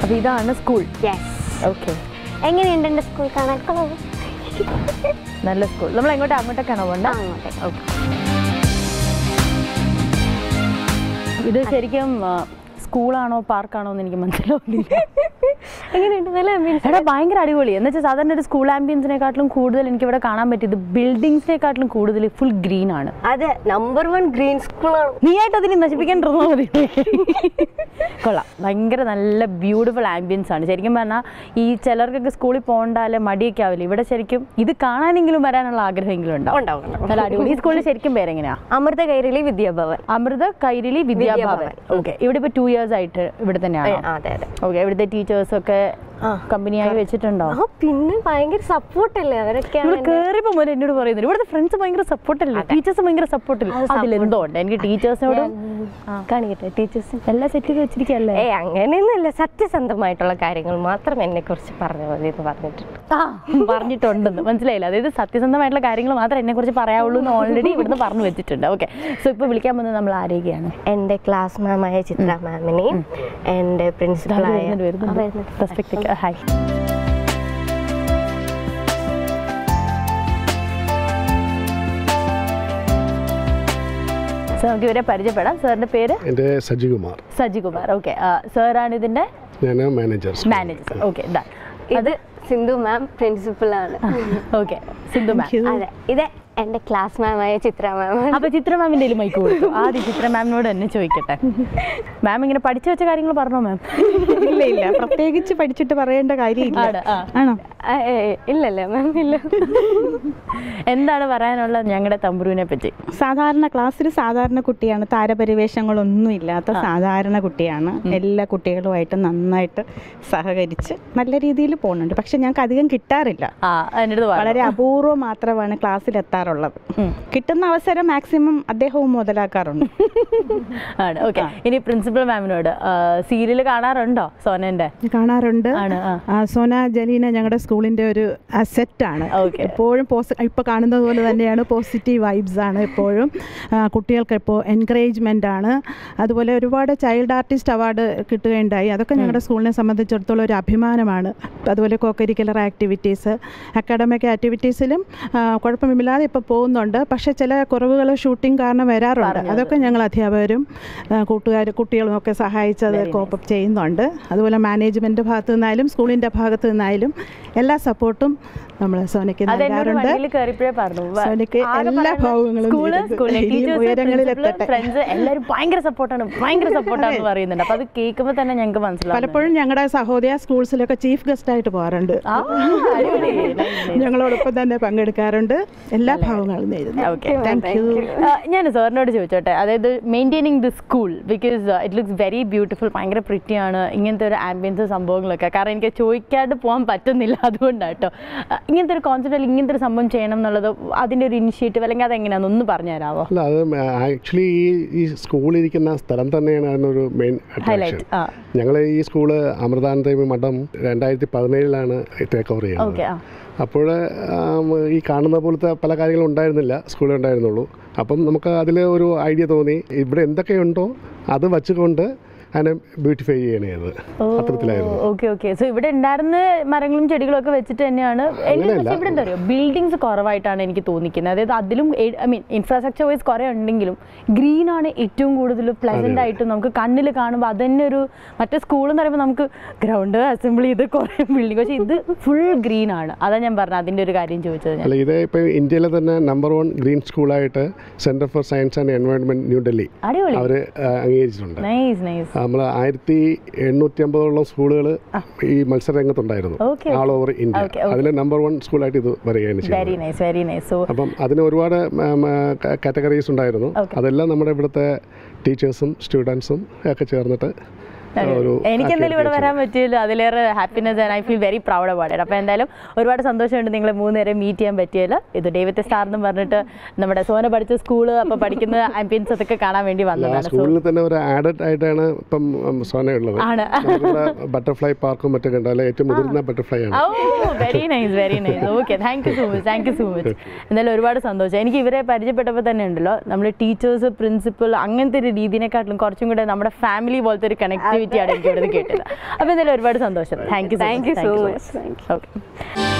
അപ്പോൾ ഇതാണ് school yes okay എങ്ങനെയുണ്ട് എൻ്റെ സ്കൂൾ കാണാൻ കൊള്ളാം. നല്ല സ്കൂൾ നമ്മൾ എങ്ങോട്ട് അങ്ങോട്ടേക്കാണോ പോകണ്ട അങ്ങോട്ടേക്ക്. ഓക്കെ ഇത് ശരിക്കും ആ, സ്കൂളാണോ പാർക്കാണോ എന്ന് എനിക്ക് മനസ്സിലാവുന്നില്ല എങ്ങനെയുണ്ട് നല്ല ambience. എടാ ഭയങ്കര അടിപൊളി എന്ന് വെച്ചാൽ സാധാരണ ഒരു സ്കൂൾ ആംബിയൻസിനെക്കാട്ടിലും കൂടുതൽ എനിക്ക് ഇവിടെ കാണാൻ പറ്റിയത് ബിൽഡിങ്സിനെക്കാട്ടിലും കൂടുതൽ ഫുൾ ഗ്രീൻ ആണ് അതെ നമ്പർ വൺ ഗ്രീൻ സ്കൂളാണ് നീ ആയിട്ട് അതിനെ നശിപ്പിക്കാണ്ടിരുന്നാൽ മതി കൊള്ളാം ഭയങ്കര നല്ല ബ്യൂട്ടിഫുൾ ആംബിയൻസ് ആണ് ശരിക്കും പറഞ്ഞാൽ ഈ ചിലർക്കൊക്കെ സ്കൂളിൽ പോകണ്ടാല് മടിയൊക്കെ ആവില്ല ഇവിടെ ശരിക്കും ഇത് കാണാനെങ്കിലും വരാനുള്ള ആഗ്രഹമെങ്കിലും ഉണ്ടാവും ഉണ്ടാവും ഉണ്ടാവും. നല്ല അടിപൊളി ഈ സ്കൂളിൽ ശരിക്കും പേരെങ്ങനെയാ അമൃത കൈരളി വിദ്യാഭവൻ അമൃത കൈരളി വിദ്യാഭവൻ ഓക്കെ ഇവിടെ ഇപ്പോൾ ടു ഇയേഴ്സ് ആയിട്ട് ഇവിടെ ആ, തന്നെയാണ് അതെ അതെ ഓക്കെ ഇവിടുത്തെ ടീച്ചേഴ്സൊക്കെ ആ. കമ്പനിയായി വെച്ചിട്ടുണ്ടോ ആ പിന്നെ ഭയങ്കര സപ്പോർട്ടല്ലേ അവരൊക്കെയാണ് ഇവിടെ കേറിയപ്പോ മുതൽ എന്നോട് പറയുന്നത് ഇവിടുത്തെ ഫ്രണ്ട്സ് ഭയങ്കര സപ്പോർട്ടല്ലേ ടീച്ചേഴ്സ് ഭയങ്കര സപ്പോർട്ടില്ല അത് support. അതിലെന്തോ ഉണ്ട് എനിക്ക് ടീച്ചേഴ്സിനോട് ഞാൻ കാണിക്കട്ടെ ടീച്ചേഴ്സ് എല്ലാം സെറ്റ് ചെയ്ത് വെച്ചിരിക്കല്ലേ ഏ അങ്ങനെയൊന്നുമില്ല സത്യസന്ധമായിട്ടുള്ള കാര്യങ്ങൾ മാത്രം എന്നെ കുറിച്ച് പറഞ്ഞാൽ മതി എന്ന് പറഞ്ഞിട്ടുണ്ട് ആ പറഞ്ഞിട്ടുണ്ടെന്ന് മനസ്സിലായില്ല അതായത് സത്യസന്ധമായിട്ടുള്ള കാര്യങ്ങൾ മാത്രമേ എന്നെ കുറിച്ച് പറയാവുള്ളൂ എന്ന് ഓൾറെഡി ഇവിടുന്ന് പറഞ്ഞു വെച്ചിട്ടുണ്ട് ഓക്കെ സോ ഇപ്പൊ വിളിക്കാൻ പോകുന്നത് നമ്മൾ ആരേക്കാണ് എൻ്റെ ക്ലാസ് മാമായ ചിത്ര മാമിനെയും എൻ്റെ പ്രിൻസിപ്പളായ റെസ്പെക്ട് ഹായ് സോ നമുക്ക് ഇവരെ പരിചയപ്പെടാം സാറിന്റെ പേര് എൻ്റെ സജികുമാർ സജികുമാർ ഓക്കെ സാറാണ് ഇതിന്റെ ഞാൻ മാനേജർ മാനേജർ ഓക്കെ ഇത് സിന്ധു മാം പ്രിൻസിപ്പളാണ് ഓക്കെ സിന്ധു മാം അതെ ഇത് എൻ്റെ ക്ലാസ് മാമായ ചിത്ര മാം അപ്പൊ ചിത്ര മാമിന്റെ മൈക്ക് കൊടുത്തു ആദ്യം ചിത്ര മാമിനോട് തന്നെ ചോദിക്കട്ടെ മാം ഇങ്ങനെ പഠിച്ചു വെച്ച കാര്യങ്ങൾ പറഞ്ഞോ മാം ഇല്ല ഇല്ല പ്രത്യേകിച്ച് പഠിച്ചിട്ട് പറയേണ്ട കാര്യമില്ല ആണ്, ആ. ആണോ ഇല്ലല്ലേ മാം ഇല്ല എന്താണ് പറയാനുള്ളത് ഞങ്ങളുടെ തമ്പുരുവിനെ പറ്റി സാധാരണ ക്ലാസ്സിൽ സാധാരണ കുട്ടിയാണ് താരപരിവേഷങ്ങളൊന്നും ഇല്ലാത്ത സാധാരണ കുട്ടിയാണ് എല്ലാ കുട്ടികളുമായിട്ട് നന്നായിട്ട് സഹകരിച്ച് നല്ല രീതിയിൽ പോകുന്നുണ്ട് പക്ഷെ ഞങ്ങൾക്ക് അധികം കിട്ടാറില്ല ആ എൻ്റെ അടുത്ത് വളരെ അപൂർവം മാത്രമാണ് ക്ലാസ്സിൽ എത്താറുള്ളത് കിട്ടുന്ന അവസരം മാക്സിമം അദ്ദേഹവും മുതലാക്കാറുണ്ട് ആണ് ഓക്കെ ഇനി പ്രിൻസിപ്പൽ മാമിനോട് സീരിയൽ കാണാറുണ്ടോ സോനന്റെ കാണാറുണ്ട് ആണ് ആ ആ, സോന ജലീന ഞങ്ങളുടെ സ്കൂളിന്റെ ഒരു അസെറ്റാണ് Okay. എപ്പോഴും പോസി ഇപ്പോൾ കാണുന്നത് പോലെ തന്നെയാണ് പോസിറ്റീവ് വൈബ്സ് ആണ് എപ്പോഴും ആ, കുട്ടികൾക്ക് ഇപ്പോൾ എൻകറേജ്മെൻ്റ് ആണ് അതുപോലെ ഒരുപാട് ചൈൽഡ് ആർട്ടിസ്റ്റ് അവാർഡ് കിട്ടുകയുണ്ടായി അതൊക്കെ ഞങ്ങളുടെ സ്കൂളിനെ സംബന്ധിച്ചിടത്തോളം ഒരു അഭിമാനമാണ് അതുപോലെ കോക്കരിക്കുലർ ആക്ടിവിറ്റീസ് അക്കാഡമിക് ആക്ടിവിറ്റീസിലും ആ, കുഴപ്പമില്ലാതെ ഇപ്പോൾ പോകുന്നുണ്ട് പക്ഷേ ചില കുറവുകൾ ഷൂട്ടിംഗ് കാരണം വരാറുണ്ട് അതൊക്കെ ഞങ്ങൾ അധ്യാപകരും കൂട്ടുകാർ കുട്ടികളും ഒക്കെ സഹായിച്ചത് കോപ്പപ്പ് ചെയ്യുന്നുണ്ട് അതുപോലെ മാനേജ്മെൻറ്റ് ഭാഗത്തു നിന്നായാലും സ്കൂളിൻ്റെ ഭാഗത്തു നിന്നായാലും എല്ലാ സപ്പോർട്ടും നമ്മൾ സോനയ്ക്ക് അതെന്നോട് നൽകാറുണ്ട് വണ്ടിയിൽ കയറിയപ്പോഴേ പറഞ്ഞു വ- സോനിക്ക് ആകെ എല്ലാ പറയുന്നത് ഭാവങ്ങളും സ്കൂള് ചെയ്തത്. സ്കൂളിലെ ഇനിയും ടീച്ചേഴ്സ് ഉയരങ്ങളിലെത്തട്ടെ. ഫ്രണ്ട്സ് എല്ലാവരും ഭയങ്കര സപ്പോർട്ടാണ് ഭയങ്കര സപ്പോർട്ടാണെന്ന് പറയുന്നുണ്ട് അപ്പൊ അത് കേൾക്കുമ്പോൾ തന്നെ ഞങ്ങൾക്ക് മനസ്സിലാവും പലപ്പോഴും ഞങ്ങളുടെ സഹോദയ സ്കൂൾസിലൊക്കെ ചീഫ് ഗസ്റ്റ് ആയിട്ട് പോകാറുണ്ട് ആ, അടിപൊളി. Nice, nice. ഞങ്ങളോടൊപ്പം തന്നെ പങ്കെടുക്കാറുണ്ട് എല്ലാ ഭാവങ്ങളും നേരുന്നു Okay. താങ്ക് യു ആ, ഞാൻ സാറിനോട് ചോദിച്ചോട്ടെ അതായത് maintaining the school because it looks very beautiful ഭയങ്കര പ്രിറ്റി ആണ് ഇങ്ങനത്തെ ഒരു ആംബിയൻസ് സംഭവങ്ങളൊക്കെ കാരണം എനിക്ക് ചോദിക്കാണ്ട് പോകാൻ പറ്റുന്നില്ല അതുകൊണ്ടാണ് കേട്ടോ ആ, ഇങ്ങനത്തെ ഒരു കോൺസെപ്റ്റ് അല്ലെങ്കിൽ ഇങ്ങനത്തെ ഒരു സംഭവം ചെയ്യണം എന്നുള്ളത് അതിൻ്റെ ഒരു ഇനിഷ്യേറ്റീവ് അല്ലെങ്കിൽ അതെങ്ങനെയാണെന്ന് ഒന്ന് പറഞ്ഞു തരാമോ അല്ല അത് ആക്ച്വലി ഈ ഈ സ്കൂളിരിക്കുന്ന സ്ഥലം തന്നെയാണ് അതിനൊരു മെയിൻ അട്രാക്ഷൻ ഹൈലൈറ്റ് ആ ഞങ്ങൾ ഈ സ്കൂള് അമൃതാനന്ദമി മഠം രണ്ടായിരത്തി പതിനേഴിലാണ് ടേക്ക് ഓവർ ചെയ്യുന്നത് ഓക്കെ ആ അപ്പോൾ ഈ കാണുന്ന പോലത്തെ പല കാര്യങ്ങളും ഉണ്ടായിരുന്നില്ല സ്കൂളിൽ ഉണ്ടായിരുന്നുള്ളൂ അപ്പം നമുക്ക് അതിൽ ഒരു ഐഡിയ തോന്നി ഇവിടെ എന്തൊക്കെയുണ്ടോ അത് വച്ചുകൊണ്ട് അതിനെ ബ്യൂട്ടിഫൈ ചെയ്യണേ അത് അത്തരത്തിലായിരുന്നു ഓക്കെ ഓക്കെ സോ ഇവിടെ ഉണ്ടായിരുന്ന മരങ്ങളും ചെടികളും ഒക്കെ വെച്ചിട്ട് തന്നെയാണ് എനിക്ക് അങ്ങനെയല്ല. പക്ഷേ ഇവിടെ എന്താ പറയുക ബിൽഡിങ്സ് കുറവായിട്ടാണ് എനിക്ക് തോന്നിക്കുന്നത് അതായത് അതിലും ഐ മീൻ ഇൻഫ്രാസ്ട്രക്ചർ വൈസ് കുറേ ഉണ്ടെങ്കിലും ഗ്രീൻ ആണ് ഏറ്റവും കൂടുതൽ പ്ലസന്റ് ആയിട്ടും നമുക്ക് കണ്ണിൽ കാണുമ്പോൾ അത് തന്നെ ഒരു മറ്റേ സ്കൂൾ എന്ന് പറയുമ്പോൾ നമുക്ക് ഗ്രൗണ്ട് അസംബ്ലി ചെയ്ത് കുറേ ബിൽഡിംഗ് പക്ഷേ ഇത് ഫുൾ ഗ്രീൻ ആണ് അതാ ഞാൻ പറഞ്ഞത് അതിൻ്റെ ഒരു കാര്യം ചോദിച്ചത് ഞാൻ അല്ല ഇത് ഇപ്പോൾ ഇന്ത്യയിലെ തന്നെ നമ്പർ വൺ ഗ്രീൻ സ്കൂളായിട്ട് centre for science and environment New Delhi അടിപൊളി അവർ അംഗീകരിച്ചിട്ടുണ്ട് നൈസ് നൈസ് നമ്മൾ ആയിരത്തി എണ്ണൂറ്റി അമ്പതോളം സ്കൂളുകൾ ഈ മത്സരരംഗത്തുണ്ടായിരുന്നു Okay, all over Okay, India okay. അതിലെ നമ്പർ വൺ സ്കൂളായിട്ട് ഇത് വരികയാണ് വെരി ചെയ്യുന്നത് നൈസ് വെരി നൈസ് സോ അപ്പം അതിന് ഒരുപാട് കാറ്റഗറീസ് ഉണ്ടായിരുന്നു Okay. അതെല്ലാം നമ്മുടെ ഇവിടുത്തെ ടീച്ചേഴ്സും സ്റ്റുഡൻസും ഒക്കെ ചേർന്നിട്ട് ഒരു എനിക്ക് എന്തായാലും ഇവിടെ activity വരാൻ പറ്റിയല്ലോ അതിലേറെ happiness and I feel very proud about it അപ്പോൾ എന്തായാലും ഒരുപാട് സന്തോഷമുണ്ട് നിങ്ങൾ മൂന്നുപേരെ മീറ്റ് ചെയ്യാൻ പറ്റിയല്ലോ ഇത് ഡേവിത്തെ സ്റ്റാർ എന്ന് പറഞ്ഞിട്ട് നമ്മുടെ സോന പഠിച്ച സ്കൂള് അപ്പോൾ പഠിക്കുന്ന ആംബിയൻസ് അതൊക്കെ കാണാൻ വേണ്ടി ആ വന്നതാണ് സോ സ്കൂളിൽ തന്നെ ഒരു ആഡഡ് ആയിട്ടാണ് ഇപ്പം ഉം, സോന ഉള്ളത് ആണ്. ബട്ടർഫ്ലൈ പാർക്കും മറ്റൊക്കെ ഉണ്ട് അതിലെ ഏറ്റവും മുതിർന്ന ബട്ടർഫ്ലൈ ആണ് oh very nice very nice okay thank you so much thank you so much എന്തായാലും ഒരുപാട് സന്തോഷം എനിക്ക് ഇവരെ പരിചയപ്പെട്ടപ്പോൾ തന്നെ ഉണ്ടല്ലോ നമ്മൾ ടീച്ചേഴ്സ് പ്രിൻസിപ്പൽ അങ്ങനത്തെ ഒരു രീതിനെക്കാട്ടിലും കുറച്ചും കൂടെ നമ്മുടെ ഫാമിലി പോലത്തെ ഒരു കണക്ടിവിറ്റി പോസിറ്റിവിറ്റി ആണ് എനിക്ക് ഇവിടെ നിന്ന് കേട്ടത് അപ്പോൾ എന്തായാലും ഒരുപാട് സന്തോഷം thank you thank you so much thank you okay